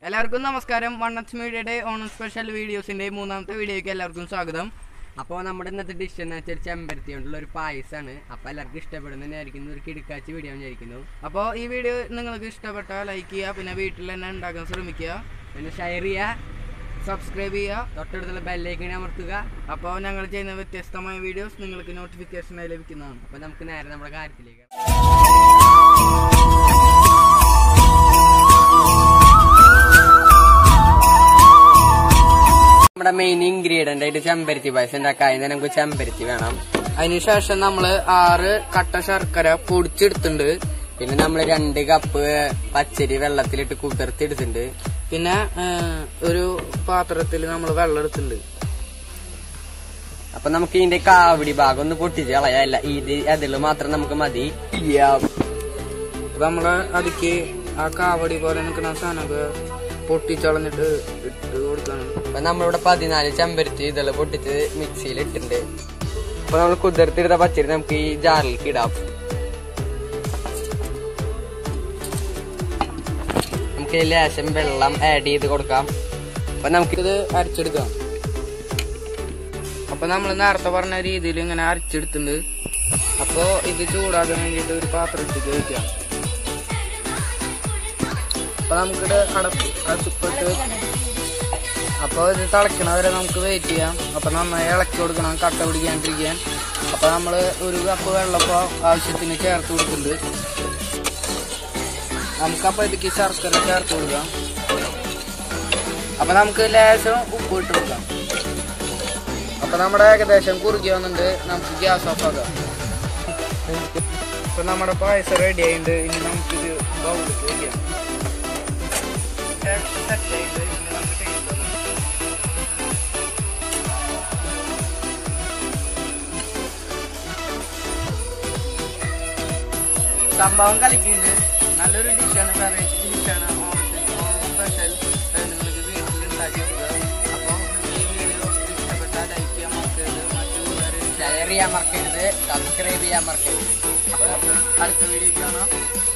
എല്ലാവർക്കും നമസ്കാരം one H മീഡിയയുടെ ഓണം സ്പെഷ്യൽ വീഡിയോസിന്റെ മൂന്നാമത്തെ വീഡിയോയ്ക്ക് എല്ലാവർക്കും സ്വാഗതം അപ്പോൾ നമ്മുടെ ഇന്നത്തെ ഡിഷ് എന്ന് വെച്ചാൽ ചെമ്പരത്തി കൊണ്ടുള്ള ഒരു പായസമാണ് അപ്പോൾ എല്ലാവർക്കും ഇഷ്ടപ്പെടുന്നതായിരിക്കുന്നു ഒരു കിടക്കാച്ചി വീഡിയോ വിചാരിക്കുന്നു അപ്പോൾ ഈ വീഡിയോ നിങ്ങൾക്ക് ഇഷ്ടപ്പെട്ടാൽ ലൈക്ക് ചെയ്യുക പിന്നെ വീട്ടിൽ തന്നെ ഉണ്ടാക്കാൻ ശ്രമിക്കുക പിന്നെ ഷെയർ ചെയ്യുക സബ്സ്ക്രൈബ് ചെയ്യുക തൊട്ടടുത്തുള്ള ബെല്ലേക്ക് അമർത്തുക അപ്പോൾ ഞങ്ങൾ ചെയ്യുന്ന വ്യത്യസ്തമായ വീഡിയോസ് നിങ്ങൾക്ക് നോട്ടിഫിക്കേഷനായി ലഭിക്കുന്നതാണ് അപ്പോൾ നമുക്ക് നേരെ നമ്മുടെ കാര്യത്തിലേക്ക് നമ്മുടെ മെയിൻ ഇൻഗ്രീഡിയന്റ് ആയിട്ട് ചെമ്പരത്തി പായസം ഉണ്ടാക്കാൻ അതിന് നമുക്ക് ചെമ്പരത്തി വേണം അതിനുശേഷം നമ്മൾ ആറ് കട്ട ശർക്കര പൊടിച്ചെടുത്തിട്ടുണ്ട് പിന്നെ നമ്മൾ രണ്ട് കപ്പ് പച്ചരി വെള്ളത്തിലിട്ട് കുതിർത്തിയെടുത്തിട്ടുണ്ട് പിന്നെ ഏഹ്, ഒരു പാത്രത്തിൽ നമ്മൾ വെള്ളം എടുത്തിട്ടുണ്ട് അപ്പൊ നമുക്ക് ഇതിന്റെ കാവടി ഭാഗം ഒന്ന് പൊട്ടിച്ച് കളയല്ല ഇത് അതിൽ മാത്രം നമുക്ക് മതി അപ്പൊ നമ്മള് അതിക്ക് ആ കാവടി പോലെ നിൽക്കുന്ന സാധനമൊക്കെ പൊട്ടിച്ചളഞ്ഞിട്ട് ഇട്ട് കൊടുക്കണം അപ്പൊ നമ്മളിവിടെ പതിനാല് ചെമ്പരത്തി ഇതെല്ലാം പൊട്ടിച്ച് മിക്സിയിൽ ഇട്ടിട്ടുണ്ട് അപ്പൊ നമ്മൾ കുതിർത്തിടുത്ത പച്ചരി നമുക്ക് ഈ ജാറിലേക്ക് ഇടാം നമുക്ക് ഈ ലേശം വെള്ളം ആഡ് ചെയ്ത് കൊടുക്കാം അപ്പൊ നമുക്ക് ഇത് അരച്ചെടുക്കാം അപ്പൊ നമ്മൾ നേരത്തെ പറഞ്ഞ രീതിയിൽ ഇങ്ങനെ അരച്ചെടുത്തിട്ടുണ്ട് അപ്പോ ഇത് ചൂടാക്കാൻ വേണ്ടിയിട്ട് ഒരു പാത്രത്തിലേക്ക് വെക്കാം അപ്പൊ നമുക്കിത് അടപ്പ് അടുപ്പിട്ട് അപ്പൊ ഇത് തിളക്കണ വരെ നമുക്ക് വെയിറ്റ് ചെയ്യാം അപ്പൊ നന്നായി ഇളക്കി കൊടുക്കണം കട്ട പിടിക്കാണ്ടിരിക്കാൻ അപ്പൊ നമ്മള് ഒരു കപ്പ് വെള്ളപ്പോ ആവശ്യത്തിന് ചേർത്ത് കൊടുക്കുന്നുണ്ട് നമുക്കപ്പോ ഇതിക്ക് ശർക്കര ചേർത്ത് കൊടുക്കാം അപ്പൊ നമുക്ക് ലേശം ഉപ്പ് ഇട്ട് കൊടുക്കാം അപ്പൊ നമ്മുടെ ഏകദേശം കുറുകി വന്നിട്ട് നമുക്ക് ഗ്യാസ് ഓഫ് ആക്കാം അപ്പൊ നമ്മുടെ പായസം റെഡി ആയിട്ടുണ്ട് ഇനി നമുക്കിത് ബൗളിലേക്ക് വെക്കാം സെറ്റ് ആയിട്ട് ഇനി നമുക്ക് taste നോക്കാം. സംഭവം കളിക്കുന്നുണ്ട് നല്ലൊരു ഡിഷാണ് വെറൈറ്റി ഡിഷാണ് സ്പെഷ്യൽ നിങ്ങൾക്ക് വീട്ടിൽ ഉണ്ടാക്കി വെക്കുക അപ്പോൾ ഈ വീഡിയോ ഇഷ്ടപ്പെട്ടാൽ ലൈക്ക് ചെയ്യാൻ മറക്കരുത് മറ്റുള്ളവർ ഷെയർ ചെയ്യാൻ മറക്കരുത് സബ്സ്ക്രൈബ് ചെയ്യാൻ മറക്കരുത് അടുത്ത വീഡിയോ കാണാം